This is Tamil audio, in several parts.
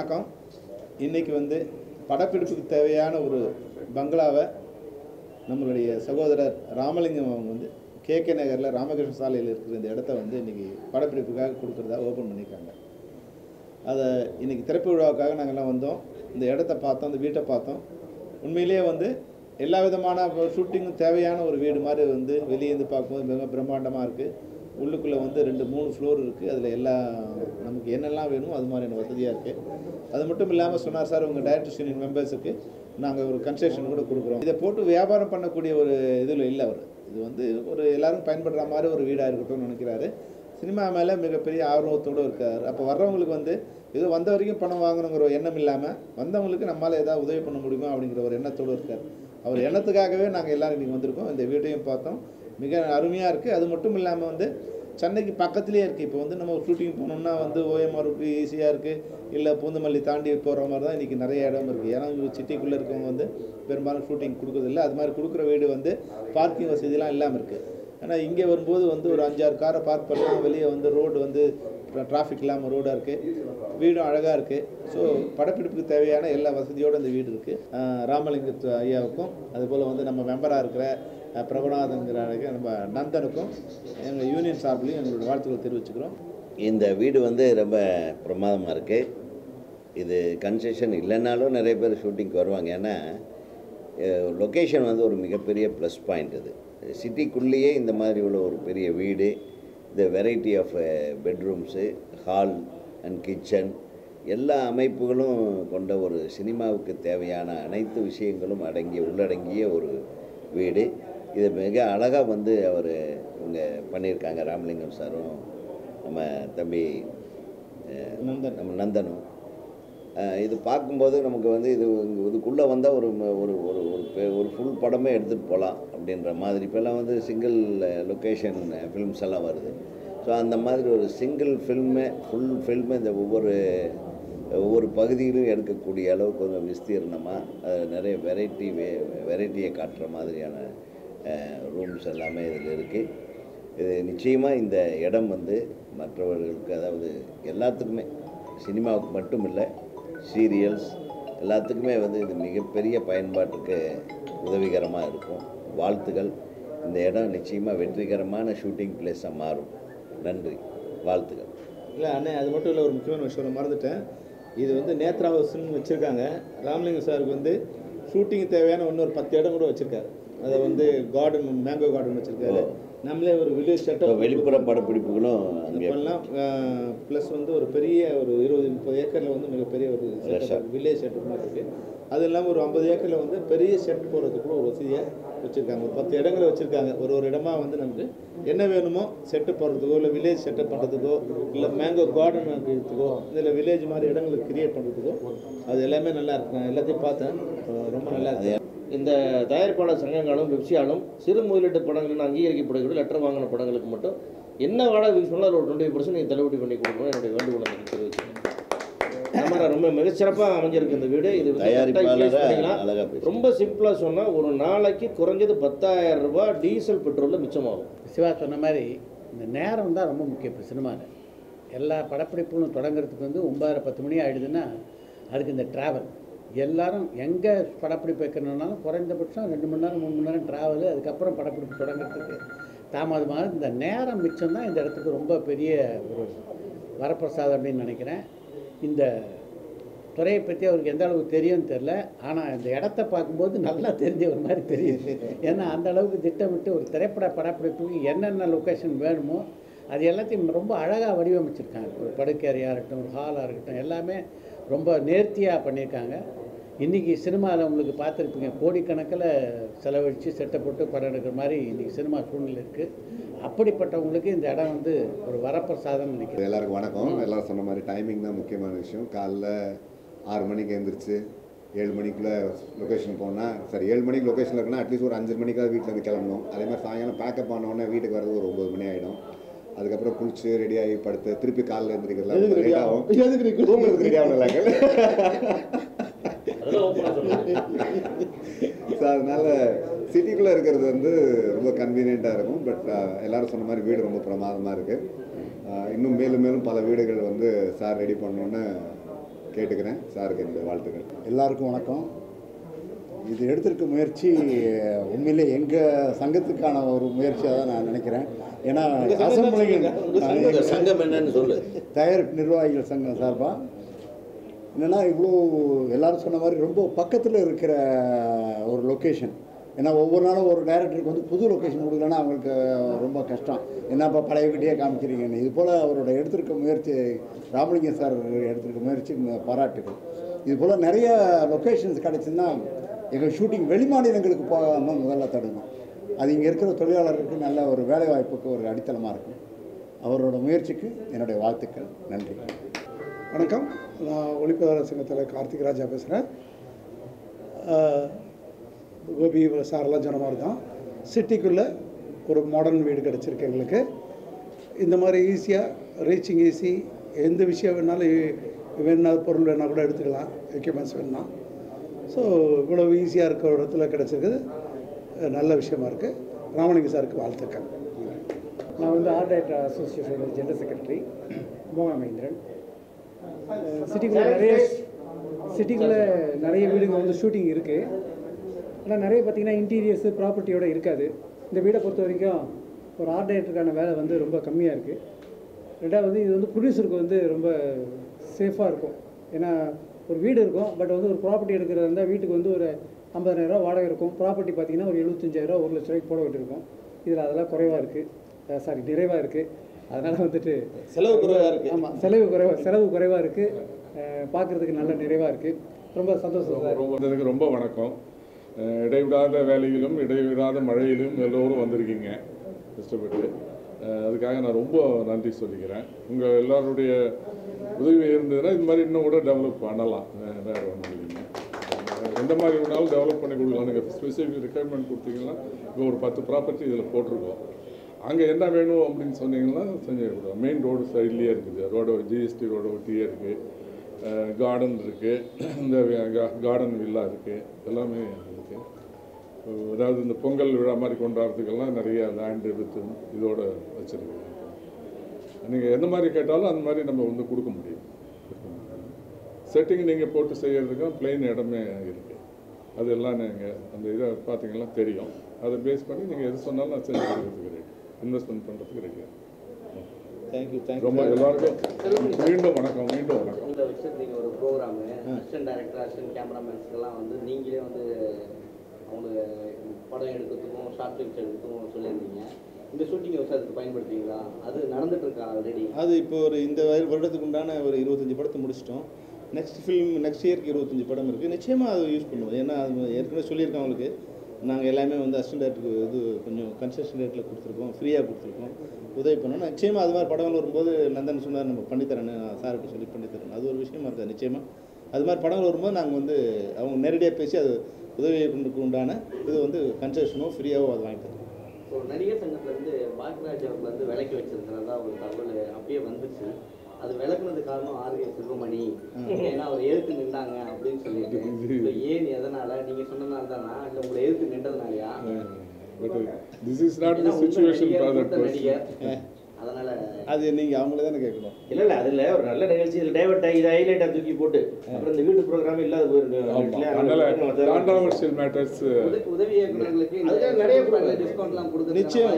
வணக்கம் இன்னைக்கு வந்து படப்பிடிப்புக்கு தேவையான ஒரு பங்களாவை நம்மளுடைய சகோதரர் ராமலிங்கம் அவங்க வந்து கே கே நகரில் ராமகிருஷ்ண சாலையில் இருக்கிற இந்த இடத்த வந்து இன்னைக்கு படப்பிடிப்புக்காக கொடுக்குறதா ஓப்பன் பண்ணியிருக்காங்க அதை இன்னைக்கு திறப்பு விழாவுக்காக நாங்கள்லாம் வந்தோம் இந்த இடத்த பார்த்தோம் இந்த வீட்டை பார்த்தோம் உண்மையிலேயே வந்து எல்லா விதமான ஷூட்டிங்கும் தேவையான ஒரு வீடு மாதிரி வந்து வெளியேந்து பார்க்கும்போது மிக பிரம்மாண்டமாக இருக்குது உள்ளுக்குள்ளே வந்து ரெண்டு மூணு ஃப்ளோர் இருக்குது அதில் எல்லா நமக்கு என்னெல்லாம் வேணுமோ அது மாதிரியான வசதியாக இருக்குது அது மட்டும் இல்லாமல் சொன்னார் சார் உங்கள் டைரக்டர்ஸ் யூனியன் மெம்பர்ஸுக்கு நாங்கள் ஒரு கன்செஷன் கூட கொடுக்குறோம் இதை போட்டு வியாபாரம் பண்ணக்கூடிய ஒரு இதில் இல்லை அவர் இது வந்து ஒரு எல்லாரும் பயன்படுற மாதிரி ஒரு வீடாக இருக்கட்டும்னு நினைக்கிறாரு சினிமா மேலே மிகப்பெரிய ஆர்வத்தோடு இருக்கார் அப்போ வர்றவங்களுக்கு வந்து ஏதோ வந்த வரைக்கும் பணம் வாங்கணுங்கிற ஒரு எண்ணம் இல்லாமல் வந்தவங்களுக்கு நம்மளால் ஏதாவது உதவி பண்ண முடியுமா அப்படிங்கிற ஒரு எண்ணத்தோடு இருக்கார் அவர் எண்ணத்துக்காகவே நாங்கள் எல்லோரும் இன்றைக்கி வந்திருக்கோம் இந்த வீட்டையும் பார்த்தோம் மிக அருமையாக இருக்குது அது மட்டும் இல்லாமல் வந்து சென்னைக்கு பக்கத்துலேயே இருக்குது இப்போ வந்து நம்ம ஷூட்டிங் போகணுன்னா வந்து ஓஎம்ஆருக்கு ஈஸியாக இருக்குது இல்லை பூந்தமல்லி தாண்டி போகிற மாதிரி தான் இன்றைக்கி நிறைய இடம் இருக்குது ஏன்னா இவங்க சிட்டிக்குள்ளே இருக்கவங்க வந்து பெரும்பாலும் ஷூட்டிங் கொடுக்குறதில்ல அது மாதிரி கொடுக்குற வீடு வந்து பார்க்கிங் வசதிலாம் இல்லாமல் இருக்குது ஆனால் இங்கே வரும்போது வந்து ஒரு அஞ்சாறு காரை பார்க் பண்ணலாம் வெளியே வந்து ரோடு வந்து டிராஃபிக் இல்லாமல் ரோடாக இருக்குது வீடும் அழகாக இருக்குது ஸோ படப்பிடிப்புக்கு தேவையான எல்லா வசதியோடு இந்த வீடு இருக்குது ராமலிங்க ஐயாவுக்கும் அதுபோல் வந்து நம்ம மெம்பராக இருக்கிற அஹ், பிரபுநாதங்கிற நம்ம நந்தனுக்கும் எங்கள் யூனியன் சார்பிலையும் எங்களோட வாழ்த்துக்களை தெரிவிச்சுக்கிறோம் இந்த வீடு வந்து ரொம்ப பிரமாதமாக இருக்குது இது கன்செஷன் இல்லைனாலும் நிறைய பேர் ஷூட்டிங்க்கு வருவாங்க ஏன்னா லொக்கேஷன் வந்து ஒரு மிகப்பெரிய ப்ளஸ் பாயிண்ட் இது சிட்டிக்குள்ளேயே இந்த மாதிரி உள்ள ஒரு பெரிய வீடு இந்த variety of bedrooms hall and kitchen எல்லா அமைப்புகளும் கொண்ட ஒரு சினிமாவுக்கு தேவையான அனைத்து விஷயங்களும் அடங்கிய உள்ளடங்கிய ஒரு வீடு இது மிக அழகாக வந்து அவர் இவங்க பண்ணியிருக்காங்க ராமலிங்கம் சாரும் நம்ம தம்பி அஹ், நந்தன் நம்ம நந்தனும் அஹ், இது பார்க்கும்போது நமக்கு வந்து இது இங்க இதுக்குள்ளே வந்தால் ஒரு ம- ஒரு ஒரு ஒரு பெ- ஒரு ஃபுல் படமே எடுத்துகிட்டு போகலாம் அப்படின்ற மாதிரி இப்போல்லாம் வந்து சிங்கிள் லொக்கேஷன் ஃபில்ம்ஸ் எல்லாம் வருது ஸோ அந்த மாதிரி ஒரு சிங்கிள் ஃபில்மே ஃபுல் ஃபில்மு இந்த ஒவ்வொரு ஒவ்வொரு பகுதியிலும் எடுக்கக்கூடிய அளவுக்கு கொஞ்சம் விஸ்தீர்ணமாக அது நிறைய வெரைட்டி வே வெரைட்டியை காட்டுற மாதிரியான ரூம்ஸ் எல்லாமே இதில் இருக்குது இது நிச்சயமாக இந்த இடம் வந்து மற்றவர்களுக்கு அதாவது எல்லாத்துக்குமே சினிமாவுக்கு மட்டும் இல்லை சீரியல்ஸ் எல்லாத்துக்குமே வந்து இது மிகப்பெரிய பயன்பாட்டுக்கு உதவிகரமாக இருக்கும் வாழ்த்துக்கள் இந்த இடம் நிச்சயமாக வெற்றிகரமான ஷூட்டிங் பிளேஸாக மாறும் நன்றி வாழ்த்துக்கள் இல்லை அண்ணே அது மட்டும் இல்லை ஒரு முக்கியமான விஷயம் நான் மறந்துட்டேன் இது வந்து நேத்ரா ஹவுஸ்னு வச்சுருக்காங்க ராமலிங்கம் சாருக்கு வந்து ஷூட்டிங் தேவையான இன்னொரு பத்து இடம் கூட வச்சுருக்காரு அதை வந்து கார்டன் மேங்கோ கார்டன் வச்சுருக்காரு நம்மளே ஒரு வில்லேஜ் இப்போ செட்டப் வெளிப்புற படப்பிடிப்புகளும் அங்கே பண்ணலாம் ப்ளஸ் வந்து ஒரு பெரிய ஒரு இருபது முப்பது ஏக்கரில் வந்து மிகப்பெரிய ஒரு வில்லேஜ் செட்டப் மாதிரி இருக்குது அது இல்லாமல் ஒரு ஐம்பது ஏக்கரில் வந்து பெரிய செட் போடுறதுக்கு கூட ஒரு வசதியாக வச்சுருக்காங்க ஒரு பத்து இடங்களை வச்சுருக்காங்க ஒரு ஒரு இடமா வந்து நமக்கு என்ன வேணுமோ செட்டு போடுறதுக்கோ இல்லை வில்லேஜ் செட்டப் பண்ணுறதுக்கோ இல்லை மேங்கோ கார்டன் வைக்கிறதுக்கோ இதில் வில்லேஜ் மாதிரி இடங்களுக்கு கிரியேட் பண்ணுறதுக்கோ அது எல்லாமே நல்லா இருக்கு நான் எல்லாத்தையும் பார்த்தேன் அஹ் ரொம்ப நல்லா இருக்கு இந்த தயாரிப்பாளர் சங்கங்களும் வெப்சியாலும் சிறு முதலீட்டு படங்கள் அங்கீகரிக்கப்படுகிற லெட்டர் வாங்கின படங்களுக்கு மட்டும் என்ன வாடகை சொன்னால் அதில் ஒரு டுவெண்ட்டி பர்சன்ட் நீங்கள் தள்ளுபடி பண்ணி கொடுக்கணும் என்னுடைய வேண்டுகோளை நீங்கள் தெரிவிச்சுக்கணும் கேமரா ரொம்ப மிகச்சிறப்பாக அமைஞ்சிருக்கு இந்த வீடு இது வந்து correct ஆ utilize தயாரிப்பாளரை பண்ணிக்கலாம். அழகாக பேச ரொம்ப சிம்பிளாக சொன்னால் ஒரு நாளைக்கு குறைஞ்சது பத்தாயிரம் ரூபாய் டீசல் பெட்ரோலில் மிச்சமாகும் சிவா சொன்ன மாதிரி இந்த நேரம் தான் ரொம்ப முக்கியம் இப்போ சினிமாவில் எல்லா படப்பிடிப்புகளும் தொடங்குறதுக்கு வந்து ஒன்பதரை பத்து மணி ஆகிடுதுன்னா அதுக்கு இந்த ட்ராவல் எல்லாரும் எங்கே படப்பிடிப்பு வைக்கணுன்னாலும் குறைந்தபட்சம் ரெண்டு மணி நேரம் மூணு மணி நேரம் ட்ராவலு அதுக்கப்புறம் படப்பிடிப்பு தொடங்குறதுக்கு தாமதமாக இந்த நேரம் மிச்சம் தான் இந்த இடத்துக்கு ரொம்ப பெரிய ஒரு வரப்பிரசாதம் அப்படின்னு நினைக்கிறேன் இந்த துறையை பற்றி அவருக்கு எந்த அளவுக்கு தெரியும்னு தெரில ஆனால் இந்த இடத்த பார்க்கும்போது நல்லா தெரிஞ்ச ஒரு மாதிரி தெரியுது ஏன்னா அந்த அளவுக்கு திட்டமிட்டு ஒரு திரைப்பட படப்பிடிப்புக்கு என்னென்ன லொக்கேஷன் வேணுமோ அது எல்லாத்தையும் ரொம்ப அழகாக வடிவமைச்சிருக்காங்க ஒரு படுக்கறையாக இருக்கட்டும் ஒரு ஹாலாக இருக்கட்டும் எல்லாமே ரொம்ப நேர்த்தியாக பண்ணியிருக்காங்க இன்றைக்கி சினிமாவில் உங்களுக்கு பார்த்துருப்பீங்க கோடிக்கணக்கில் செலவழித்து செட்டை போட்டு படம் எடுக்கிற மாதிரி இன்றைக்கி சினிமா சூழ்நிலை இருக்குது அப்படிப்பட்டவங்களுக்கு இந்த இடம் வந்து ஒரு வரப்பிரசாதம்னு நினைக்கிறேன் எல்லாருக்கும் வணக்கம் எல்லாரும் சொன்ன மாதிரி டைமிங் தான் முக்கியமான விஷயம் காலைல ஆறு மணிக்கு எழுந்திரிச்சு ஏழு மணிக்குள்ளே லொக்கேஷன் போனால் சரி ஏழு மணிக்கு லொக்கேஷனில் இருக்குன்னா அட்லீஸ்ட் ஒரு அஞ்சு மணிக்காவது வீட்டிலேருந்து கிளம்பணும் அதே மாதிரி சாயங்காலம் பேக்கப் ஆனோடனே வீட்டுக்கு வரது ஒரு ஒம்பது மணி ஆகிடும் அதுக்கப்புறம் குளிச்சு ரெடி ஆகி படுத்து திருப்பி காலைல எழுந்திரிக்கிறதுல லேட் ஆகும் தூங்குறதுக்கு ரெடி ஆகணும் அதெல்லாம் ஓப்பனாக சொல்லுங்கள் ஸோ அதனால சிட்டிக்குள்ளே இருக்கிறது வந்து ரொம்ப கன்வீனியண்ட்டாக இருக்கும் பட் எல்லாரும் சொன்ன மாதிரி வீடு ரொம்ப பிரமாதமாக இருக்குது இன்னும் மேலும் மேலும் பல வீடுகள் வந்து சார் ரெடி பண்ணோன்னு கேட்டுக்கிறேன் சாருக்கு என்னுடைய வாழ்த்துக்கள் எல்லாருக்கும் வணக்கம் இது எடுத்திருக்க முயற்சி உண்மையிலே எங்கள் சங்கத்துக்கான ஒரு முயற்சியாக தான் நான் நினைக்கிறேன் ஏன்னா அசம்பிளிங் உங்க சங்கம் என்னன்னு சொல்லு தயாரிப்பு நிர்வாகிகள் சங்கம் சார்பாக என்னென்னா இவ்வளோ எல்லாரும் சொன்ன மாதிரி ரொம்ப பக்கத்தில் இருக்கிற ஒரு லொக்கேஷன் ஏன்னா ஒவ்வொரு நாளும் ஒரு டைரக்டருக்கு வந்து புது லொக்கேஷன் கொடுக்கலன்னா அவங்களுக்கு ரொம்ப கஷ்டம் என்னப்பா பழைய வீட்டையே காமிக்கிறீங்கன்னு இது போல் அவரோட எடுத்திருக்க முயற்சி ராமலிங்கம் சார் எடுத்திருக்க முயற்சி ம- பாராட்டுகள் இது போல் நிறைய லொக்கேஷன்ஸ் கிடச்சுன்னா எங்கள் ஷூட்டிங் வெளிமாநிலங்களுக்கு போகாமல் முதல்ல தடுக்கணும் அது இங்கே இருக்கிற தொழிலாளருக்கு நல்ல ஒரு வேலை வாய்ப்புக்கு ஒரு அடித்தளமாக இருக்கும் அவரோட முயற்சிக்கு என்னுடைய வாழ்த்துக்கள் நன்றி வணக்கம் நான் ஒளிப்பதாளர் சங்கத்தில் கார்த்திக் ராஜா பேசுகிறேன் கோபி சாரெல்லாம் சொன்ன மாதிரி தான் சிட்டிக்குள்ளே ஒரு மாடர்ன் வீடு கிடச்சிருக்கு எங்களுக்கு இந்த மாதிரி ஈஸியாக ரீச்சிங் ஈஸி எந்த விஷயம் வேணாலும் வேணா பொருள் வேணால் கூட எடுத்துக்கலாம் எக்யூப்மெண்ட்ஸ் வேணா ஸோ இவ்வளோ ஈஸியாக இருக்கிற ஒரு இடத்துல கிடச்சிருக்குது அஹ் நல்ல விஷயமா இருக்குது ராமலிங்க சாருக்கு வாழ்த்துக்கள் நான் வந்து ஆர்ட் டைரக்டர் அசோசியேஷனோட ஜெனரல் செக்ரட்டரி மோகன மகேந்திரன் சிட்டிக்குள்ளே நிறைய சிட்டிக்குள்ளே நிறைய வீடுங்க வந்து ஷூட்டிங் இருக்குது ஆனால் நிறைய பார்த்தீங்கன்னா இன்டீரியர்ஸு ப்ராப்பர்ட்டியோட இருக்காது இந்த வீடை பொறுத்த வரைக்கும் ஒரு ஆர்ட் டைரக்டருக்கான வேலை வந்து ரொம்ப கம்மியாக இருக்குது ரெண்டாவது வந்து இது வந்து ப்ரொடியூசருக்கு வந்து ரொம்ப சேஃபாக இருக்கும் ஏன்னா ஒரு வீடு இருக்கும் பட் வந்து ஒரு ப்ராப்பர்ட்டி எடுக்கிறதா இருந்தால் வீட்டுக்கு வந்து ஒரு ஐம்பதாயிரரூவா வாடகை இருக்கும் ப்ராப்பர்ட்டி பார்த்தீங்கன்னா ஒரு எழுபத்தஞ்சாயிரரூவா ஒரு லட்ச ரூபாய்க்கு போட வேண்டியிருக்கும் இதில் அதெல்லாம் குறைவாக இருக்குது சாரி நிறைவாக இருக்குது அதனால் வந்துட்டு செலவு குறைவாக இருக்குது ஆமாம் செலவு குறைவா செலவு குறைவாக இருக்குது பார்க்குறதுக்கு நல்ல நிறைவாக இருக்குது ரொம்ப சந்தோஷம் சார் ரொம்ப வந்ததுக்கு ரொம்ப வணக்கம் அஹ் இடைவிடாத வேலையிலும் இடைவிடாத மழையிலும் எல்லோரும் வந்திருக்கீங்க கஷ்டப்பட்டு அஹ் அதுக்காக நான் ரொம்ப நன்றி சொல்லிக்கிறேன் உங்கள் எல்லாருடைய உதவி இருந்ததுன்னா இது மாதிரி இன்னும் கூட டெவலப் பண்ணலாம் அஹ் வேற ஒன்றும் இல்லைங்க அஹ் எந்த மாதிரி வேணாலும் டெவலப் பண்ணி கொடுக்கலாம் நீங்கள் ஸ்பெசிஃபிக் ரெக்குயர்மெண்ட் கொடுத்தீங்கன்னா இப்போ ஒரு பத்து ப்ராப்பர்ட்டி இதில் போட்டிருக்கோம் அங்கே என்ன வேணும் அப்படின்னு சொன்னீங்கன்னா செஞ்சு கொடுக்கலாம் மெயின் ரோடு சைட்லேயே இருக்குது ரோடு ஜிஎஸ்டி ரோடு ஒட்டியே இருக்குது கார்டன் இருக்குது இந்த கார்டன் வில்லா இருக்குது எல்லாமே இருக்குது அதாவது இந்த பொங்கல் விழா மாதிரி கொண்டாடுறதுக்கெல்லாம் நிறைய லேண்ட் எடுத்து இதோட வச்சுருக்கோம் நீங்கள் எந்த மாதிரி கேட்டாலும் அந்த மாதிரி நம்ம வந்து கொடுக்க முடியும் செட்டிங் நீங்கள் போட்டு செய்யறதுக்கும் பிளெயின் இடமே இருக்குது அதெல்லாம் நீங்கள் அந்த இதை பார்த்தீங்கன்னா தெரியும் அதை பேஸ் பண்ணி நீங்கள் எது சொன்னாலும் நான் செஞ்சு கொடுக்கறதுக்கு ரெடி இன்வெஸ்ட்மெண்ட் பண்ணுறதுக்கு ரெடியாக தேங்க்யூ ரொம்ப தேங்க்யூ எல்லாருக்கும் மீண்டும் வணக்கம் மீண்டும் வணக்கம் இந்த வருஷம் நீங்கள் ஒரு ப்ரோக்ராமு அசிஸ்டன்ட் டைரக்டர் அசிஸ்டன்ட் கேமராமேன்ஸ்க்கெல்லாம் வந்து நீங்களே வந்து அவங்களுக்கு படம் எடுக்கிறதுக்கும் ஷார்ட் ஃபிலிம்ஸ் எடுக்கிறதுக்கும் சொல்லியிருந்தீங்க இந்த ஷூட்டிங் வருஷம் அதுக்கு பயன்படுத்துவீங்களா அது நடந்துட்டு இருக்கா ஆல்ரெடி அது இப்போ ஒரு இந்த வரு- வருடத்துக்கு உண்டான ஒரு இருபத்தஞ்சி படத்தை முடிச்சிட்டோம் நெக்ஸ்ட் ஃபிலிம் நெக்ஸ்ட் இயர்க்கு இருபத்தஞ்சி படம் இருக்குது நிச்சயமாக அது யூஸ் பண்ணுவோம் ஏன்னா அது ஏற்கனவே சொல்லியிருக்கேன் அவங்களுக்கு நாங்கள் எல்லாமே வந்து அசிஸ்டன்ட் டேரக்டருக்கு இது கொஞ்சம் கன்செஷன் ரேட்டில் கொடுத்துருக்கோம் ஃப்ரீயாக கொடுத்துருக்கோம் உதவி பண்ணோம் நிச்சயமாக அது மாதிரி படங்கள் வரும்போது நந்தன் சொன்னார் நம்ம பண்ணித்தரேன்னு நான் சார்கிட்ட சொல்லி பண்ணித்தரேன் அது ஒரு விஷயமா இருக்காது நிச்சயமாக அது மாதிரி படங்கள் வரும்போது நாங்கள் வந்து அவங்க நேரடியாக பேசி அது உதவி இயக்குனருக்கு உண்டான இது வந்து கன்செஷனோ ஃப்ரீயாகவோ அது வாங்கி தரோம் ஒரு நடிகர் சங்கத்துலேருந்து பாக்யராஜ் அவர்கள் வந்து விலைக்கு வச்சிருக்கிறதா ஒரு தகவல் அப்பயே வந்துச்சு அது விளக்குனது காரணம் ஆர்கே செல்வமணி ஏன்னா அவர் எதிர்த்து நின்றாங்க அப்படின்னு சொல்லிட்டு இல்ல ஏன் எதனால நீங்க சொன்னதுனால தானா இல்ல உங்களை எதிர்த்து நின்றதுனாலயா but this is not the ஏன்னா உங்க சுச்சுவேஷன் நடிகர், ஃபார் தட் மூத்த நடிகர் அதனால அது நீங்கள் அவங்கள தானே கேட்கணும் இல்லை இல்லை அதில் ஒரு நல்ல நிகழ்ச்சி இதில் டைவர்ட் ஆகி இதை ஹைலைட்டாக தூக்கி போட்டு அப்புறம் இந்த வீட்டு ப்ரோக்ராம் இல்லாத போயிருக்கு அதனால கான்ட்ரவர்ஷியல் மேட்டர்ஸ் உதவி- உதவி இயக்குநர்களுக்கு அதுக்காக நிறைய கொடுப்பாரு. டிஸ்கவுண்ட்லாம் கொடுத்து நிச்சயம்.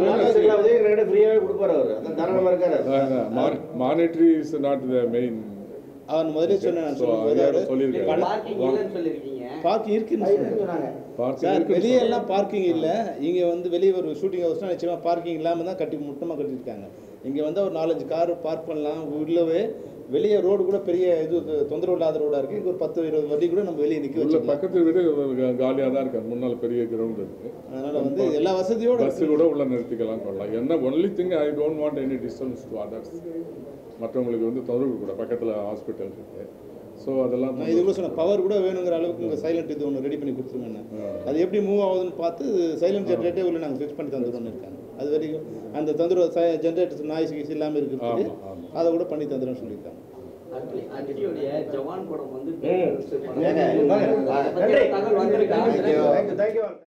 உதவி உதவி கொடுப்பாரு அவர் அதான் தாராளமாக இருக்காரு monetary is not the main அவன் முதலே சொன்னேன் நான் So, சொல்லும்போது யாரோ அவரு சொல்லியிருக்காரு. பார்க்கிங் இல்லைன்னு சொல்லியிருக்கீங்க பார்க்கிங் இருக்குன்னு சொன்னாங்க. Parking சார் இருக்குன்னு வெளியே எல்லாம் பார்க்கிங் இல்லை இங்கே வந்து வெளியே ஒரு ஷூட்டிங் ஹவுஸ்னால் நிச்சயமாக பார்க்கிங் இல்லாமல் தான் கட்டி முட்டமாக கட்டியிருக்காங்க இங்கே வந்து ஒரு நாலஞ்சு கார் பார்க் பண்ணலாம் உள்ளவே வெளியே ரோடு கூட பெரிய இது தொந்தரவு இல்லாத ரோடாக இருக்குது இங்கே ஒரு பத்து இருபது வண்டி கூட நம்ம வெளியே நிற்க உள்ள வச்சுக்கலாம் பக்கத்து வீடு காலியாக தான் இருக்கு முன்னால் பெரிய கிரவுண்ட் இருக்கு அதனால் வந்து எல்லா வசதியோடு பஸ் கூட உள்ள நிறுத்திக்கலாம் கொள்ளலாம் என்ன only thing I don't want any distance to others மற்றவங்களுக்கு வந்து தொந்தரவு கூட பக்கத்தில் ஹாஸ்பிட்டல் இருக்கு ஸோ அதெல்லாம் நான் இது கூட சொன்னேன் பவர் கூட வேணுங்கிற அளவுக்கு இங்கே சைலண்ட் இது ஒன்று ரெடி பண்ணி கொடுத்துருங்க அது எப்படி மூவ் ஆகுதுன்னு பார்த்து சைலண்ட் ஜென்ரேட்டே உள்ள நாங்கள் ஃபிக்ஸ் பண்ணி தந்துடுறோம்னு இருக்காங்க அது வரைக்கும் அந்த தொந்தரவு ஜென்ரேட்டர் நாய்ஸ் கீஸ் இல்லாமல் இருக்குது ஆமா, ஆமா. அதை கூட பண்ணி தந்துடுறோம்னு சொல்லியிருக்காங்க அட்லி- அட்லியோடைய ஜவான் படம் வந்து ம். படம். ஏங்க, வாங்க. அதை பத்தி நன்றி. தகவல் வந்திருக்கா தேங்க்யூ தேங்க்யூ